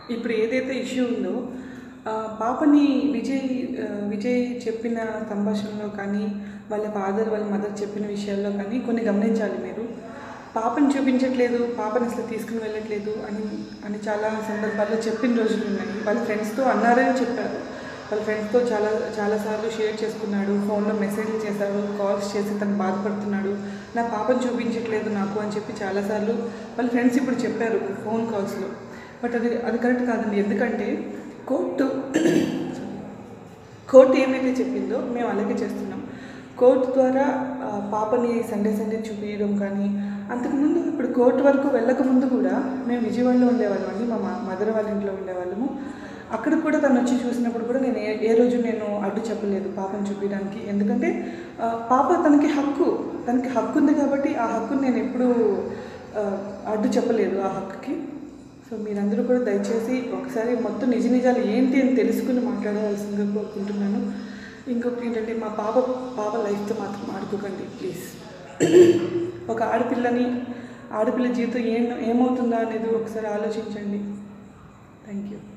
ఇప్పుడు ఏదైతే ఇష్యూ ఉందో ఆ, పాపని విజయ్ ఆ, విజయ్ చెప్పిన సంభాషణలో కానీ వాళ్ళ ఫాదర్ వాళ్ళ మదర్ చెప్పిన విషయాల్లో కానీ కొన్ని గమనించాలి మీరు పాపని చూపించట్లేదు పాపని అసలు తీసుకుని వెళ్ళట్లేదు అని అని చాలా సందర్భాల్లో చెప్పిన రోజులు ఉన్నాయి వాళ్ళ ఫ్రెండ్స్తో అన్నారని చెప్పారు వాళ్ళ ఫ్రెండ్స్తో చాలా చాలాసార్లు షేర్ చేసుకున్నాడు ఫోన్లో మెసేజ్లు చేశాడు కాల్స్ చేసి తను బాధపడుతున్నాడు నా పాపను చూపించట్లేదు నాకు అని చెప్పి చాలాసార్లు వాళ్ళ ఫ్రెండ్స్ ఇప్పుడు చెప్పారు ఫోన్ కాల్స్లో బట్ అది అది కరెక్ట్ కాదండి ఎందుకంటే కోర్టు కోర్టు ఏమైతే చెప్పిందో మేము అలాగే చేస్తున్నాం కోర్టు ద్వారా ఆ, పాపని సండే సండే చూపించడం కానీ అంతకుముందు ఇప్పుడు కోర్టు వరకు వెళ్ళకముందు కూడా మేము విజయవాడలో ఉండేవాళ్ళం అండి మా మ- మదర్ వాళ్ళ ఇంట్లో ఉండేవాళ్ళము అక్కడ కూడా తను వచ్చి చూసినప్పుడు కూడా నేను ఏ ఏ రోజు నేను అడ్డు చెప్పలేదు పాపను చూపించడానికి ఎందుకంటే ఆ, పాప తనకి హక్కు తనకి హక్కు ఉంది కాబట్టి ఆ హక్కుని నేను ఎప్పుడూ ఆ, అడ్డు చెప్పలేదు ఆ హక్కుకి సో మీరందరూ కూడా దయచేసి ఒకసారి మొత్తం నిజ నిజాలు ఏంటి అని తెలుసుకుని మాట్లాడవలసిందిగా కోరుకుంటున్నాను ఇంకొకటి ఏంటంటే మా పాప పాప లైఫ్తో మాత్రం ఆడుకోకండి ప్లీజ్ ఒక ఆడపిల్లని ఆడపిల్ల జీవితం ఏం ఏమవుతుందా అనేది ఒకసారి ఆలోచించండి థ్యాంక్ యూ